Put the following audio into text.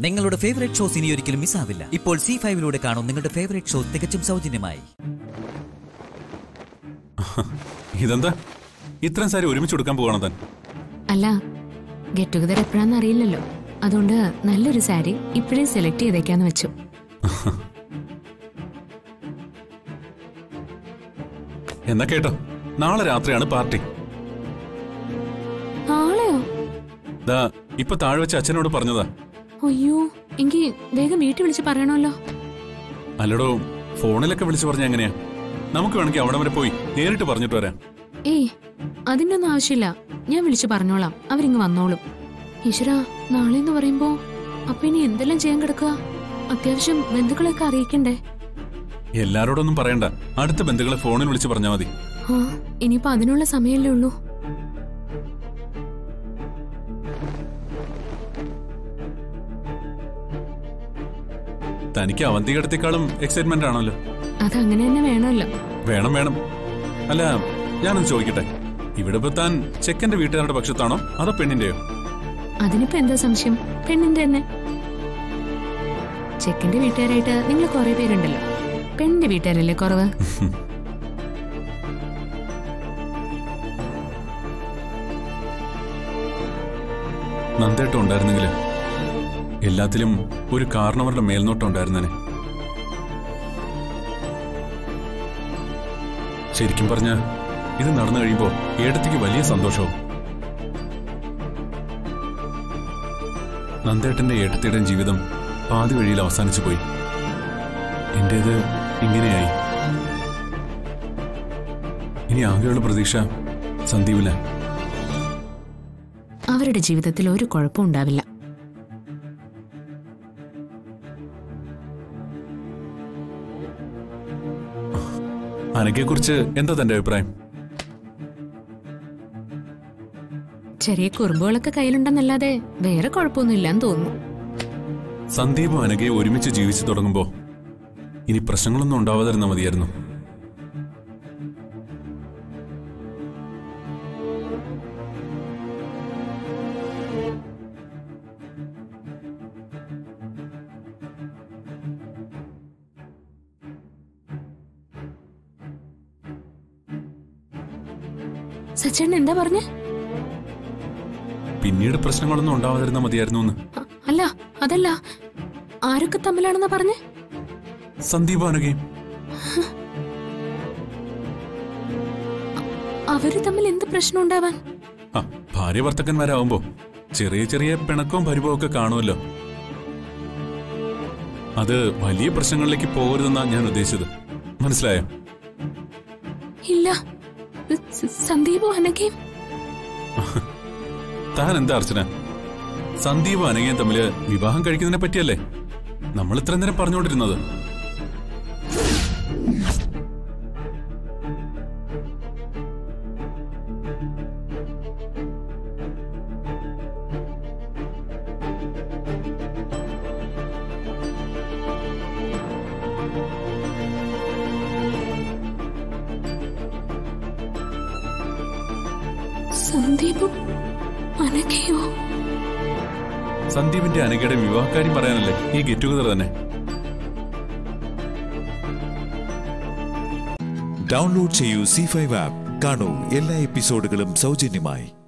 നിങ്ങളുടെ favourite shows ഇനി ഒരിക്കലും മിസ്സാവില്ല ഇപ്പോൾ സി ഫൈവിലൂടെ കാണും നിങ്ങളുടെ ഫേവറേറ്റ് ഷോ തികച്ചും സൗജന്യമായി ഇതെന്താ ഇത്രയും സാരി ഒരുമിച്ച് കൊടുക്കാൻ പോകണം താൻ അല്ല ഗെറ്റ് ടുഗദർ എപ്പോഴാന്ന് അറിയില്ലല്ലോ അതുകൊണ്ട് നല്ലൊരു സാരി ഇപ്പോഴേ സെലക്ട് ചെയ്തേക്കാന്ന് വെച്ചു എന്നാ കേട്ടോ നാളെ രാത്രിയാണ് പാർട്ടി നാളെയോ ദാ ഇപ്പൊ താഴെ വെച്ച് അച്ഛനോട് പറഞ്ഞതാ അയ്യോ എങ്കിൽ വേഗം വീട്ടിൽ വിളിച്ച് പറയണമല്ലോ അല്ലടോ ഫോണിലൊക്കെ വിളിച്ചു പറഞ്ഞ എങ്ങനെയാ നമുക്ക് വേണമെങ്കിൽ അവിടെ വരെ പോയി നേരിട്ട് പറഞ്ഞിട്ട് വരാം ഏയ് അതിന്റെ ഒന്നും ആവശ്യമില്ല ഞാൻ വിളിച്ചു പറഞ്ഞോളാം അവരിങ്ങ് വന്നോളും ഈശ്വര നാളെ എന്ന് പറയുമ്പോ അപ്പൊ ഇനി എന്തെല്ലാം ചെയ്യാൻ കിടക്കുക അത്യാവശ്യം ബന്ധുക്കളെയൊക്കെ അറിയിക്കണ്ടേ എല്ലാരോടൊന്നും പറയണ്ട അടുത്ത ബന്ധുക്കളെ ഫോണിൽ വിളിച്ച് പറഞ്ഞാൽ മതി ആ ഇനിയിപ്പോ അതിനുള്ള സമയമല്ലേ ഉള്ളൂ തനിക്ക് അവന്തികടത്തേക്കാളും എക്സൈറ്റ്മെന്റ് ആണല്ലോ അതങ്ങനെ തന്നെ വേണമല്ലോ വേണം വേണം അല്ല ഞാനൊന്ന് ചോദിക്കട്ടെ ഇവിടെ ഇപ്പൊ താൻ ചെക്കന്റെ വീട്ടുകാരുടെ പക്ഷത്താണോ അതോ പെണ്ണിന്റെയോ അതിനിപ്പോ എന്താ സംശയം പെണ്ണിന്റെ തന്നെ ചെക്കന്റെ വീട്ടുകാരായിട്ട് നിങ്ങൾ കുറെ പേരുണ്ടല്ലോ പെണ്ണിന്റെ വീട്ടുകാരല്ലേ കുറവ് നന്ദേട്ടം ഉണ്ടായിരുന്നെങ്കിൽ എല്ലാത്തിലും ഒരു കാരണവരുടെ മേൽനോട്ടം ഉണ്ടായിരുന്നേനെ ശരിക്കും പറഞ്ഞ ഇത് നടന്നു കഴിയുമ്പോ ഏടത്തിക്ക് വലിയ സന്തോഷവും നന്ദേട്ടന്റെ ഏട്ടത്തിയുടെയും ജീവിതം പാതി വഴിയിൽ അവസാനിച്ചു പോയി എന്റേത് ഇങ്ങനെയായി ഇനി ആകെയുള്ള പ്രതീക്ഷ സന്ദീപിലാണ് അവരുടെ ജീവിതത്തിൽ ഒരു കുഴപ്പവും ഉണ്ടാവില്ല അനക്കെക്കുറിച്ച് എന്താ തന്റെ അഭിപ്രായം ചെറിയ കുറുമ്പുകളൊക്കെ കയ്യിലുണ്ടെന്നല്ലാതെ വേറെ കുഴപ്പമൊന്നുമില്ലാന്ന് തോന്നുന്നു സന്ദീപും അനഘയെ ഒരുമിച്ച് ജീവിച്ചു തുടങ്ങുമ്പോ ഇനി പ്രശ്നങ്ങളൊന്നും ഉണ്ടാവാതിരുന്ന മതിയായിരുന്നു സച്ചേട്ടൻ എന്താ പറഞ്ഞേ പിന്നീട് പ്രശ്നങ്ങളൊന്നും ഉണ്ടാവാതിരുന്ന മതിയായിരുന്നു എന്ന് അ- അല്ല അതല്ല ആരൊക്കെ തമ്മിലാണെന്നാ പറഞ്ഞേ സന്ദീപും അനഘയും അവര് തമ്മിൽ എന്ത് പ്രശ്നം ഉണ്ടാവാൻ ആ ഭാര്യ ഭർത്തക്കന്മാരാവുമ്പോ ചെറിയ ചെറിയ പിണക്കവും പരിഭവവും ഒക്കെ കാണുമല്ലോ അത് വലിയ പ്രശ്നങ്ങളിലേക്ക് പോകരുതെന്നാ ഞാൻ ഉദ്ദേശിച്ചത് മനസ്സിലായോ ഇല്ല സ- സന്ദീപും അനഘയും താൻ എന്താ അർച്ചന സന്ദീപും അനഘയും തമ്മില് വിവാഹം കഴിക്കുന്നതിനെ പറ്റിയല്ലേ നമ്മൾ ഇത്ര നേരം പറഞ്ഞുകൊണ്ടിരുന്നത് സന്ദീപും അനഘയോ സന്ദീപിന്റെ അനഘയുടെ വിവാഹക്കാര്യം പറയാനല്ലേ ഈ ഗെറ്റ് ടുഗദർ തന്നെ ഡൗൺലോഡ് ചെയ്യൂ സി ഫൈവ് ആപ്പ് കാണൂ എല്ലാ എപ്പിസോഡുകളും സൗജന്യമായി